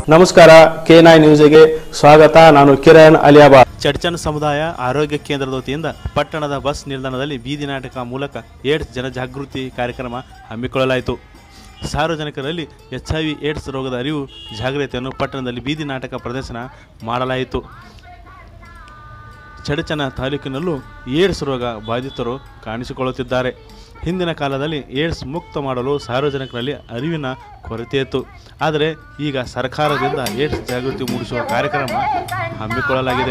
ನಮಸ್ಕಾರ ಕೆ ನೈ ನ್ಯೂಸ್ಗೆ ಸ್ವಾಗತ ನಾನು ಕಿರಣ್ ಅಲಿಯಾಬಾದ್ ಚಡ್ಚನ್ ಸಮುದಾಯ ಆರೋಗ್ಯ ಕೇಂದ್ರದ ವತಿಯಿಂದ ಪಟ್ಟಣದ ಬಸ್ ನಿಲ್ದಾಣದಲ್ಲಿ ಬೀದಿ ನಾಟಕ ಮೂಲಕ ಏಡ್ಸ್ ಜನಜಾಗೃತಿ ಕಾರ್ಯಕ್ರಮ ಹಮ್ಮಿಕೊಳ್ಳಲಾಯಿತು ಸಾರ್ವಜನಿಕರಲ್ಲಿ ಎಚ್ ಐ ವಿ ಏಡ್ಸ್ ರೋಗದ ಅರಿವು ಜಾಗೃತಿಯನ್ನು ಪಟ್ಟಣದಲ್ಲಿ ಬೀದಿ ನಾಟಕ ಪ್ರದರ್ಶನ ಮಾಡಲಾಯಿತು ಚಡಚನ ತಾಲೂಕಿನಲ್ಲೂ ಏಡ್ಸ್ ರೋಗ ಬಾಧಿತರು ಕಾಣಿಸಿಕೊಳ್ಳುತ್ತಿದ್ದಾರೆ ಹಿಂದಿನ ಕಾಲದಲ್ಲಿ ಏಡ್ಸ್ ಮುಕ್ತ ಮಾಡಲು ಸಾರ್ವಜನಿಕರಲ್ಲಿ ಅರಿವಿನ ಕೊರತೆಯಿತ್ತು ಆದರೆ ಈಗ ಸರ್ಕಾರದಿಂದ ಏಡ್ಸ್ ಜಾಗೃತಿ ಮೂಡಿಸುವ ಕಾರ್ಯಕ್ರಮ ಹಮ್ಮಿಕೊಳ್ಳಲಾಗಿದೆ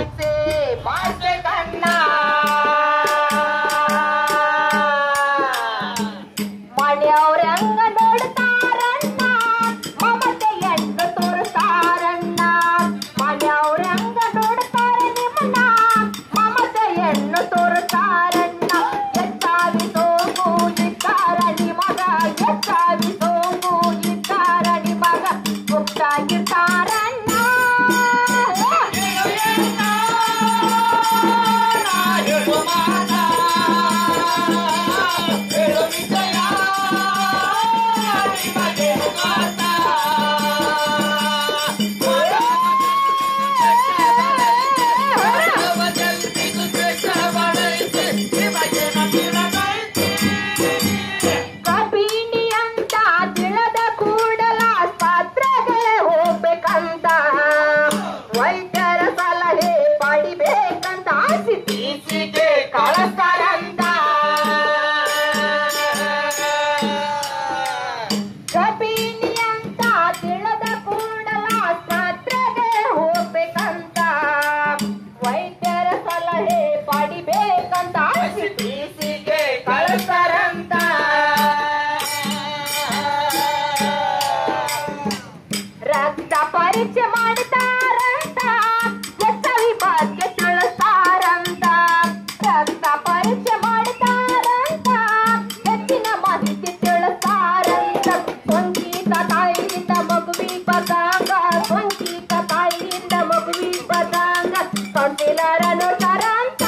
ಮನೆಯವ್ರಂಗ ನೋಡ್ತಾರಣ್ಣ ಮಮತೆಯನ್ನು ತೋರಿಸ್ತಾರಣ್ಣ ಮನೆಯವ್ರಂಗ ನೋಡ್ತಾರ ನಿಮ್ಮನ್ನ ಮಮತೆಯನ್ನು ತೋರಿಸ್ತಾರಣ್ಣ ಎಚ್ಚಾವಿ ಸೋಗು ಇದ್ದಾರ ನಿಮಗ ಎಚ್ಚಾವಿ ಸೋಗು ಇದ್ದಾರ ನಿಮಗ ಮುಕ್ತಾಗಿರ್ತಾರಣ್ಣ ಕಬಿನಿ ಅಂತ ತಿಳಿದ ಕೂಡಲ ಆಸ್ಪತ್ರೆಗೆ ಹೋಗ್ಬೇಕಂತ ವೈದ್ಯರ ಸಲಹೆ ಪಡಿಬೇಕಂತ ಸಿಟಿಸಿಗೆ ಕಳಿಸ್ತಾರಂತ ಕಬಿನಿ ಅಂತ ತಿಳಿದ ಕೂಡಲ ಆಸ್ಪತ್ರೆಗೆ ಹೋಗ್ಬೇಕಂತ ವೈದ್ಯರ ಸಲಹೆ ಪಡಿಬೇಕಂತ ಸಿಟಿಸಿಗೆ ಕಳಿಸ್ತಾರಂತ ರಕ್ತ ಪರೀಕ್ಷೆ ಮಾಡ್ತಾರಂತ ಎಚ್ಚವಿ ಬಗ್ಗೆ ತಿಳಿಸ್ತಾರಂತ ರಕ್ತ ಪರೀಕ್ಷೆ ಮಾಡ್ತಾರಂತ ಹೆಚ್ಚಿನ ಮಾಹಿತಿ ತಿಳಿಸ್ತಾರಂತ ಸಂಗೀತ ತಾಯಿಯಿಂದ ಮಗುವಿ ಪದಾಂಗ ಸಂಗೀತ ತಾಯಿಯಿಂದ ಮಗುವಿ ಪದಾಂಗ ಕೌನ್ಸಿಲರ ನೋಡ್ತಾರಂತ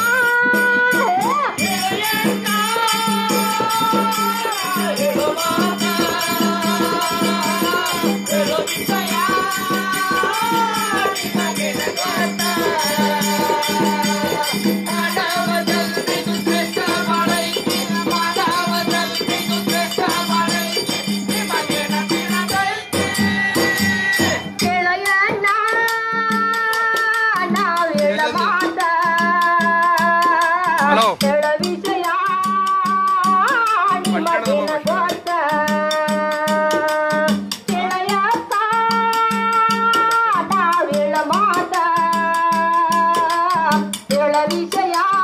ಗೆಳೆಯನ ನಾವ್ ಹೇಳಬಾರ್ದ ಹೇಳ ವಿಷಯ ನಿಮಗೇನ ಗೊತ್ತ ಗೆಳೆಯತ್ತ ನಾವ್ ಹೇಳಬಾರ್ದ ಹೇಳ ವಿಷಯ